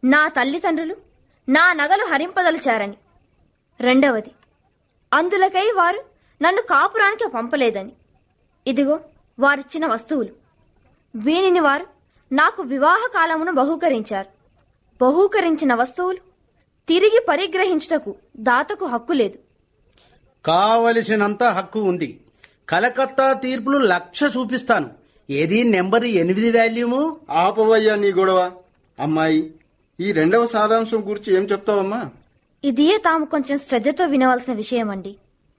నా తల్లిదండ్రులు నా నగలు హరింపదలిచారని రెండవది అందులకై వారు నన్ను కాపురానికి పంపలేదని ఇదిగో వారిచ్చిన వస్తువులు వీనిని వారు నాకు వివాహ కాలమును బహూకరించారు బహూకరించిన వస్తువులు తిరిగి పరిగ్రహించుటకు దాతకు హక్కు లేదు కావలసినంత హక్కు ఉంది కలకత్తా తీర్పులు లక్ష చూపిస్తాను ఏది నెంబర్ ఎనిమిది వాల్యూము ఆపవయ్యా నీ గొడవ అమ్మాయి ఈ రెండవ సారాంశం గురించి ఏం చెప్తావమ్మా ఇదియే తాము కొంచెం శ్రద్ధతో వినవలసిన విషయం అండి